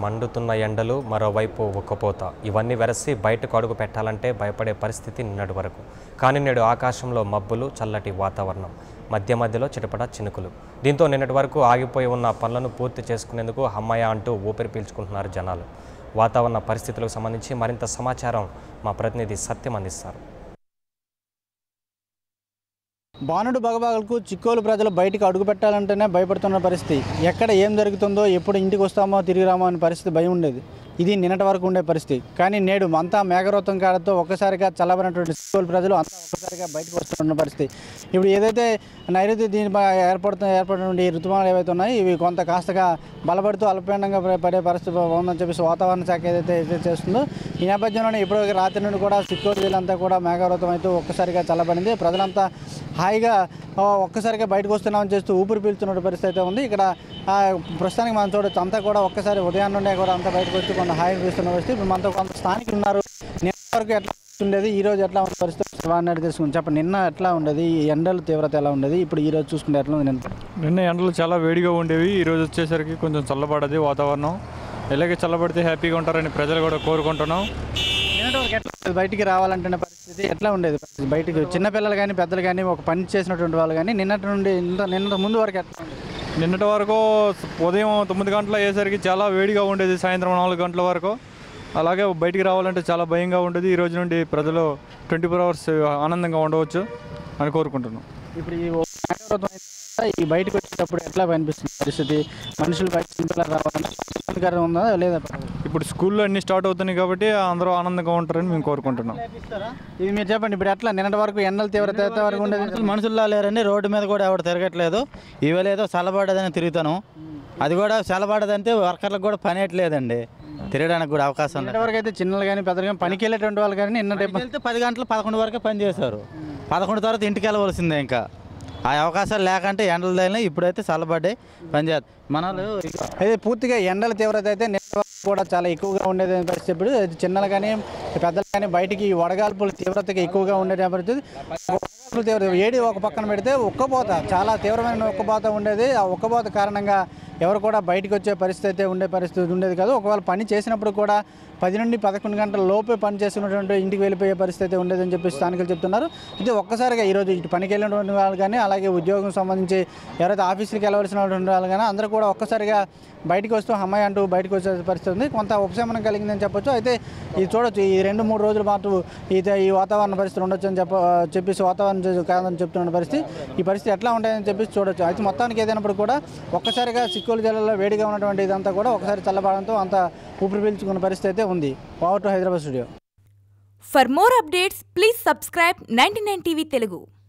మండుతున్న ఎండలు మరోవైపు ఉక్కపోత ఇవన్నీ వెరసి బయటకు అడుగు పెట్టాలంటే భయపడే పరిస్థితి నిన్నటి వరకు కానీ నేడు ఆకాశంలో మబ్బులు చల్లటి వాతావరణం మధ్య మధ్యలో చిటపట చినుకులు దీంతో నిన్నటి వరకు ఆగిపోయి ఉన్న పనులను పూర్తి చేసుకునేందుకు హమ్మయ్య అంటూ ఊపిరి పీల్చుకుంటున్నారు జనాలు వాతావరణ పరిస్థితులకు సంబంధించి మరింత సమాచారం మా ప్రతినిధి సత్యం అందిస్తారు బాణుడు బగబాగలకు చిక్కోలు ప్రజలు బయటికి అడుగు పెట్టాలంటేనే భయపడుతున్న పరిస్థితి ఎక్కడ ఏం జరుగుతుందో ఎప్పుడు ఇంటికి వస్తామో తిరిగి రామో అనే పరిస్థితి భయం ఉండేది ఇది నిన్నటి వరకు ఉండే పరిస్థితి కానీ నేడు అంతా మేఘరూతం కాడంతో ఒక్కసారిగా చల్లబడినటువంటి చిక్కోలు ప్రజలు అంతా ఒక్కసారిగా బయటకు వస్తున్న పరిస్థితి ఇప్పుడు ఏదైతే నైరుతి దీని ఏర్పడుతున్న ఏర్పడినటువంటి ఋతుమాలు ఏవైతే ఉన్నాయో ఇవి కొంత కాస్తగా బలపడుతూ అల్పపీడనంగా పడే పరిస్థితి ఉందని చెప్పేసి వాతావరణ శాఖ ఏదైతే ఏదైతే చేస్తుందో ఈ నేపథ్యంలోనే ఇప్పటివరకు రాత్రి నుండి కూడా చిక్కోలు జిల్లంతా కూడా మేఘావృతం అయితే ఒక్కసారిగా చల్లబడింది ప్రజలంతా హాయిగా ఆ, ఒక్కసారిగా బయటకు వస్తున్నామని చేస్తూ ఊపిరి పీల్చున్న పరిస్థితి అయితే ఉంది ఇక్కడ ఆ, ప్రస్తుతానికి మనం చూడొచ్చు అంతా కూడా ఒక్కసారి ఉదయం నుండే కూడా అంతా బయటకు వచ్చి కొంత హాయిగా పీస్తున్న పరిస్థితి ఇప్పుడు మనతో కొంత స్థానికులు ఉన్నారు నిన్న వరకు ఎట్లా ఉండేది ఈ రోజు ఎట్లా ఉన్న పరిస్థితి వాడిని తెలుసుకుని చెప్పండి నిన్న ఎట్లా ఉండేది ఈ ఎండల తీవ్రత ఎలా ఉండేది ఇప్పుడు ఈ రోజు చూసుకుంటే ఎట్లా ఉంది నిన్న నిన్న ఎండలు చాలా వేడిగా ఉండేవి ఈ రోజు వచ్చేసరికి కొంచెం చల్లబడది వాతావరణం ఇలాగే చల్లబడితే హ్యాపీగా ఉంటారని ప్రజలు కూడా కోరుకుంటున్నాం నిన్నటి వరకు ఎట్లా ఉండేది? బయటికి రావాలంటే పరిస్థితి ఎట్లా ఉండేది పరిస్థితి బయటికి చిన్నపిల్లలు కానీ పెద్దలు కానీ ఒక పని చేసినటువంటి వాళ్ళు కానీ నిన్నటి నుండి నిన్న నిన్న ముందు వరకు ఎట్లా ఉండేది? నిన్నటి వరకు ఉదయం తొమ్మిది గంటల అయ్యేసరికి చాలా వేడిగా ఉండేది సాయంత్రం నాలుగు గంటల వరకు అలాగే బయటికి రావాలంటే చాలా భయంగా ఉండేది ఈ రోజు నుండి ప్రజలు ట్వంటీ ఫోర్ అవర్స్ ఆనందంగా ఉండవచ్చు అని కోరుకుంటున్నాం ఇప్పుడు ఈ మేఘావృతం అయిన తర్వాత ఈ బయటకు వచ్చేటప్పుడు ఎట్లా అనిపిస్తుంది పరిస్థితి మనుషులు బయట చిన్నపిల్లలు రావాలంటే ఇబ్బందికరంగా ఉందా లేదా ఇప్పుడు స్కూల్లో అన్నీ స్టార్ట్ అవుతున్నాయి కాబట్టి అందరూ ఆనందంగా ఉంటారని మేము కోరుకుంటున్నాం ఇది మీరు చెప్పండి ఇప్పుడు ఎట్లా నిన్నటి వరకు ఎండల తీవ్రత ఎంత వరకు ఉండేది అసలు మనుషుల్లా లేరండి రోడ్డు మీద కూడా ఎవరు తిరగట్లేదు ఇవాళ ఏదో చల్లబడదని తిరుగుతాను అది కూడా చల్లబడదంటే వర్కర్లకు కూడా పని ఎట్లేదండి తిరగడానికి కూడా అవకాశం లేదు నిన్నటి వరకు అయితే చిన్నలు కానీ పెద్దలు కానీ పనికి వెళ్ళేటువంటి వాళ్ళు కానీ నిన్నటి పనికి వెళ్తే పది గంటలు పదకొండు వరకే పని చేశారు పదకొండు తర్వాత ఇంటికి వెళ్ళవలసిందే ఇంకా ఆ అవకాశాలు లేకంటే ఎండలు తగిలినా ఇప్పుడైతే చల్లబడ్డాయి పని చేస్తారు మనలు అయితే పూర్తిగా ఎండల తీవ్రత అయితే నిన్నటి వరకు కూడా చాలా ఎక్కువగా ఉండేది అని పరిస్థితి ఇప్పుడు ఇది చిన్నలు కానీ పెద్దలు కానీ బయటికి ఈ వడగాల్పుల తీవ్రతగా ఎక్కువగా ఉండేది పరిస్థితి వడగాల్పుల తీవ్రత ఏడి ఒక పక్కన పెడితే ఉక్కపోత చాలా తీవ్రమైన ఉక్కపోత ఉండేది ఆ ఉక్కపోత కారణంగా ఎవరు కూడా బయటికి వచ్చే పరిస్థితి అయితే ఉండే పరిస్థితి ఉండేది కాదు ఒకవేళ పని చేసినప్పుడు కూడా పది నుండి పదకొండు గంటల లోపే పని చేస్తున్నటువంటి ఇంటికి వెళ్ళిపోయే పరిస్థితి అయితే ఉండేదని చెప్పి స్థానికులు చెప్తున్నారు ఇది ఒక్కసారిగా ఈరోజు ఇటు పనికి వెళ్ళినటువంటి వాళ్ళు కానీ అలాగే ఉద్యోగం సంబంధించి ఎవరైతే ఆఫీసులకు వెళ్ళవలసినటువంటి వాళ్ళు కానీ అందరూ కూడా ఒక్కసారిగా బయటికి వస్తూ అమ్మాయి అంటూ బయటకు వచ్చే పరిస్థితి ఉంది కొంత ఉపశమనం కలిగిందని చెప్పొచ్చు అయితే ఇది చూడొచ్చు ఈ రెండు మూడు రోజుల పాటు ఇది ఈ వాతావరణ పరిస్థితులు ఉండొచ్చు అని చెప్ప చెప్పేసి వాతావరణం చే- కాదని చెప్తున్న పరిస్థితి ఈ పరిస్థితి ఎట్లా ఉంటాయని చెప్పేసి చూడొచ్చు అయితే మొత్తానికి ఏదైనప్పుడు కూడా ఒక్కసారిగా చిత్తూరు జిల్లాలో వేడిగా ఉన్నటువంటి ఇదంతా కూడా ఒకసారి చల్లబడంతో అంత ఊపిరి పీల్చుకున్న పరిస్థితి అయితే ఉంది power to Hyderabad studio For more updates, please subscribe 99 TV Telugu.